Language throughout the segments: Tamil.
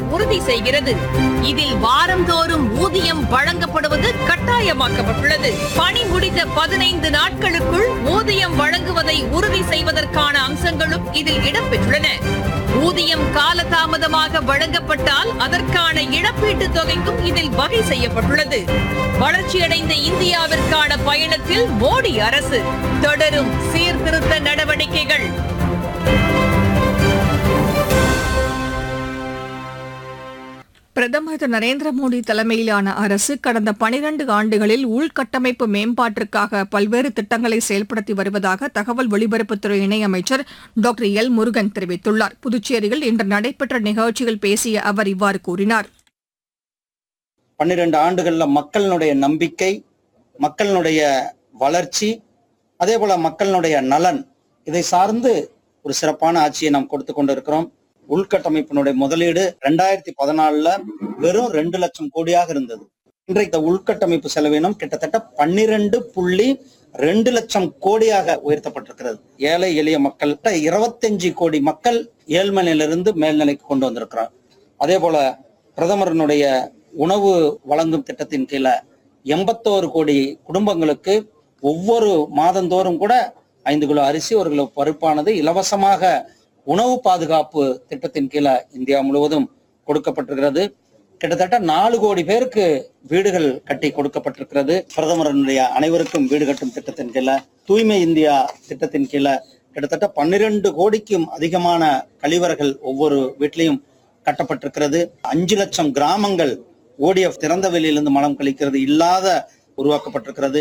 உறுதி செய்கிறது இதில் வாரந்தோறும் ஊதியம் வழங்கப்படுவது கட்டாயமாக்கப்பட்டுள்ளது பணி முடிந்த பதினைந்து நாட்களுக்குள் ஊதியம் வழங்குவதை உறுதி செய்வதற்கான அம்சங்களும் இதில் இடம்பெற்றுள்ளன ஊதியம் காலதாமதமாக வழங்கப்பட்டால் அதற்கான இழப்பீட்டுத் தொகைக்கும் இதில் வகை செய்யப்பட்டுள்ளது வளர்ச்சியடைந்த இந்தியாவிற்கான பயணத்தில் மோடி அரசு தொடரும் சீர்திருத்த நடவடிக்கைகள் பிரதமர் திரு நரேந்திர மோடி தலைமையிலான அரசு கடந்த பனிரண்டு ஆண்டுகளில் உள்கட்டமைப்பு மேம்பாட்டிற்காக பல்வேறு திட்டங்களை செயல்படுத்தி வருவதாக தகவல் ஒலிபரப்புத்துறை இணையமைச்சர் டாக்டர் எல் முருகன் தெரிவித்துள்ளார் புதுச்சேரியில் இன்று நடைபெற்ற நிகழ்ச்சியில் பேசிய அவர் இவ்வாறு கூறினார் பன்னிரண்டு ஆண்டுகள்ல மக்களினுடைய நம்பிக்கை மக்களினுடைய வளர்ச்சி அதே போல மக்களினுடைய நலன் இதை சார்ந்து ஒரு சிறப்பான ஆட்சியை நாம் கொடுத்து கொண்டிருக்கிறோம் உள்கட்டமைப்பினுடைய முதலீடு ரெண்டாயிரத்தி பதினாலுல வெறும் ரெண்டு லட்சம் கோடியாக இருந்தது இன்றைக்கு இந்த உள்கட்டமைப்பு செலவினம் கிட்டத்தட்ட பன்னிரண்டு புள்ளி ரெண்டு லட்சம் கோடியாக உயர்த்தப்பட்டிருக்கிறது ஏழை எளிய மக்கள் இருபத்தஞ்சு கோடி மக்கள் ஏழ்மனையிலிருந்து மேல்நிலைக்கு கொண்டு வந்திருக்கிறோம் அதே போல பிரதமரனுடைய உணவு வழங்கும் திட்டத்தின் கீழே எண்பத்தோரு கோடி குடும்பங்களுக்கு ஒவ்வொரு மாதந்தோறும் கூட ஐந்து கிலோ அரிசி ஒரு கிலோ பருப்பானது இலவசமாக உணவு பாதுகாப்பு திட்டத்தின் கீழே இந்தியா முழுவதும் கொடுக்கப்பட்டிருக்கிறது கிட்டத்தட்ட நாலு கோடி பேருக்கு வீடுகள் கட்டி கொடுக்கப்பட்டிருக்கிறது பிரதமரனுடைய அனைவருக்கும் வீடு கட்டும் திட்டத்தின் கீழே தூய்மை இந்தியா திட்டத்தின் கீழே கிட்டத்தட்ட பன்னிரண்டு கோடிக்கும் அதிகமான கழிவறைகள் ஒவ்வொரு வீட்லையும் கட்டப்பட்டிருக்கிறது அஞ்சு லட்சம் கிராமங்கள் ஓடிஎஃப் திறந்த வெளியிலிருந்து மலம் கழிக்கிறது இல்லாத உருவாக்கப்பட்டிருக்கிறது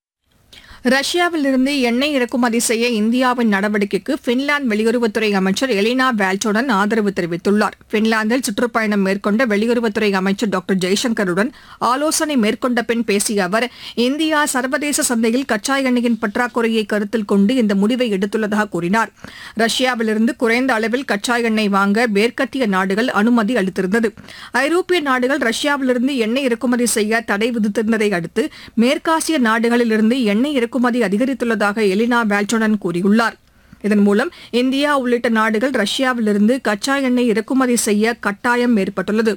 ரஷ்யாவிலிருந்து எண்ணெய் இறக்குமதி செய்ய இந்தியாவின் நடவடிக்கைக்கு பின்லாந்து வெளியுறவுத்துறை அமைச்சர் எலினா வேல்டோடன் ஆதரவு தெரிவித்துள்ளார் பின்லாந்தில் சுற்றுப்பயணம் மேற்கொண்ட வெளியுறவுத்துறை அமைச்சர் டாக்டர் ஜெய்சங்கருடன் ஆலோசனை மேற்கொண்ட பின் பேசிய அவர் இந்தியா சர்வதேச சந்தையில் கச்சா எண்ணெயின் பற்றாக்குறையை கருத்தில் கொண்டு இந்த முடிவை எடுத்துள்ளதாக கூறினார் ரஷ்யாவிலிருந்து குறைந்த அளவில் கச்சா எண்ணெய் வாங்க மேற்கத்திய நாடுகள் அனுமதி அளித்திருந்தது ஐரோப்பிய நாடுகள் ரஷ்யாவிலிருந்து எண்ணெய் இறக்குமதி செய்ய தடை விதித்திருந்ததை அடுத்து மேற்காசிய நாடுகளிலிருந்து எண்ணெய் இறக்குமதி அதிகரித்துள்ளதாக எலினா வேல்டோனன் கூறியுள்ளார் இதன் மூலம் இந்தியா உள்ளிட்ட நாடுகள் ரஷ்யாவிலிருந்து கச்சா எண்ணெய் இறக்குமதி செய்ய கட்டாயம் ஏற்பட்டுள்ளது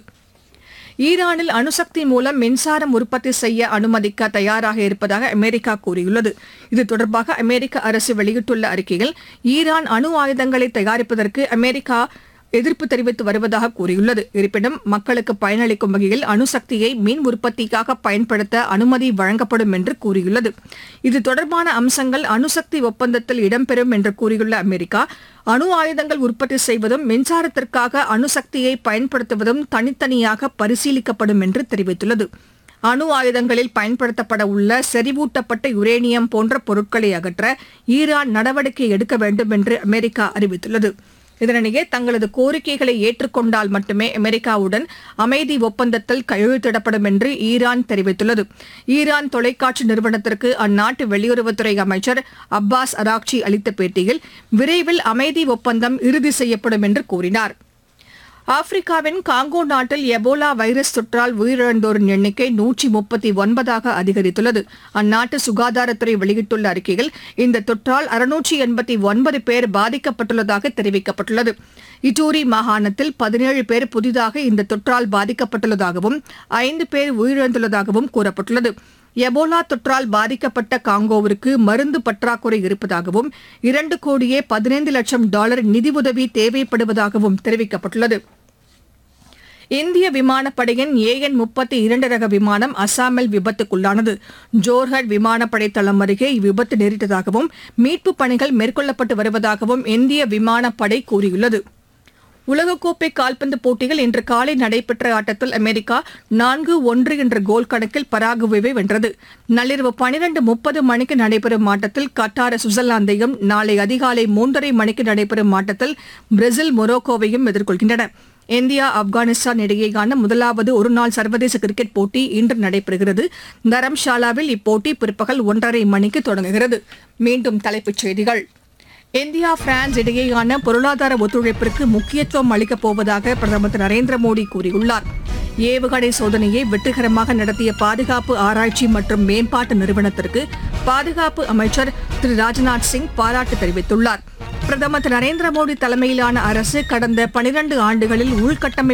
ஈரானில் அணுசக்தி மூலம் மின்சாரம் உற்பத்தி செய்ய அனுமதிக்க தயாராக இருப்பதாக அமெரிக்கா கூறியுள்ளது இது தொடர்பாக அமெரிக்க அரசு வெளியிட்டுள்ள அறிக்கையில் ஈரான் அணு ஆயுதங்களை தயாரிப்பதற்கு அமெரிக்கா எதிர்ப்பு தெரிவித்து வருவதாக கூறியுள்ளது இருப்பினும் மக்களுக்கு பயனளிக்கும் வகையில் அணுசக்தியை மின் உற்பத்திக்காக பயன்படுத்த அனுமதி வழங்கப்படும் என்று கூறியுள்ளது இது தொடர்பான அம்சங்கள் அணுசக்தி ஒப்பந்தத்தில் இடம்பெறும் என்று கூறியுள்ள அமெரிக்கா அணு ஆயுதங்கள் உற்பத்தி செய்வதும் மின்சாரத்திற்காக அணுசக்தியை பயன்படுத்துவதும் தனித்தனியாக பரிசீலிக்கப்படும் என்று தெரிவித்துள்ளது அணு ஆயுதங்களில் பயன்படுத்தப்பட உள்ள செறிவூட்டப்பட்ட யுரேனியம் போன்ற பொருட்களை அகற்ற ஈரான் நடவடிக்கை எடுக்க வேண்டும் என்று அமெரிக்கா அறிவித்துள்ளது இதனிடையே தங்களது கோரிக்கைகளை ஏற்றுக்கொண்டால் மட்டுமே அமெரிக்காவுடன் அமைதி ஒப்பந்தத்தில் கையெழுத்திடப்படும் என்று ஈரான் தெரிவித்துள்ளது ஈரான் தொலைக்காட்சி நிறுவனத்திற்கு அந்நாட்டு வெளியுறவுத்துறை அமைச்சர் அப்பாஸ் அராக்சி அளித்த பேட்டியில் விரைவில் அமைதி ஒப்பந்தம் இறுதி செய்யப்படும் என்று கூறினார் ஆப்பிரிக்காவின் காங்கோ நாட்டில் எபோலா வைரஸ் தொற்றால் உயிரிழந்தோரின் எண்ணிக்கை நூற்றி முப்பத்தி ஒன்பதாக அதிகரித்துள்ளது அந்நாட்டு சுகாதாரத்துறை வெளியிட்டுள்ள அறிக்கையில் இந்த தொற்றால் அறுநூற்றி எண்பத்தி ஒன்பது பேர் பாதிக்கப்பட்டுள்ளதாக தெரிவிக்கப்பட்டுள்ளது இட்டூரி மாகாணத்தில் பதினேழு பேர் புதிதாக இந்த தொற்றால் பாதிக்கப்பட்டுள்ளதாகவும் ஐந்து பேர் உயிரிழந்துள்ளதாகவும் கூறப்பட்டுள்ளது எபோலா தொற்றால் பாதிக்கப்பட்ட காங்கோவிற்கு மருந்து பற்றாக்குறை இருப்பதாகவும் இரண்டு கோடியே பதினைந்து லட்சம் டாலர் நிதியுதவி தேவைப்படுவதாகவும் தெரிவிக்கப்பட்டுள்ளது இந்திய விமானப்படையின் ஏஎன் முப்பத்தி இரண்டு ரக விமானம் அசாமில் விபத்துக்குள்ளானது ஜோர்ஹட் விமானப்படை தளம் அருகே இவ்விபத்து நேரிட்டதாகவும் மீட்புப் பணிகள் மேற்கொள்ளப்பட்டு வருவதாகவும் இந்திய விமானப்படை கூறியுள்ளது உலகக்கோப்பை கால்பந்து போட்டியில் இன்று காலை நடைபெற்ற ஆட்டத்தில் அமெரிக்கா நான்கு ஒன்று என்ற கோல் கணக்கில் பராகுவேவை வென்றது நள்ளிரவு பனிரண்டு முப்பது மணிக்கு நடைபெறும் ஆட்டத்தில் கட்டார் சுவிட்சர்லாந்தையும் நாளை அதிகாலை மூன்றரை மணிக்கு நடைபெறும் ஆட்டத்தில் பிரேசில் மொரோக்கோவையும் எதிர்கொள்கின்றன இந்தியா ஆப்கானிஸ்தான் இடையேயான முதலாவது ஒருநாள் சர்வதேச கிரிக்கெட் போட்டி இன்று நடைபெறுகிறது தரம்ஷாலாவில் இப்போட்டி பிற்பகல் ஒன்றரை மணிக்கு தொடங்குகிறது மீண்டும் தலைப்புச் செய்திகள் இந்தியா பிரான்ஸ் இடையேயான பொருளாதார ஒத்துழைப்பிற்கு முக்கியத்துவம் அளிக்கப் போவதாக பிரதமர் திரு நரேந்திர மோடி கூறியுள்ளார் ஏவுகணை சோதனையை வெற்றிகரமாக நடத்திய பாதுகாப்பு ஆராய்ச்சி மற்றும் மேம்பாட்டு நிறுவனத்திற்கு பாதுகாப்பு அமைச்சர் திரு ராஜ்நாத் சிங் பாராட்டு தெரிவித்துள்ளார் பிரதமர் திரு நரேந்திர மோடி தலைமையிலான அரசு கடந்த பனிரண்டு ஆண்டுகளில் உள்கட்டமைப்பு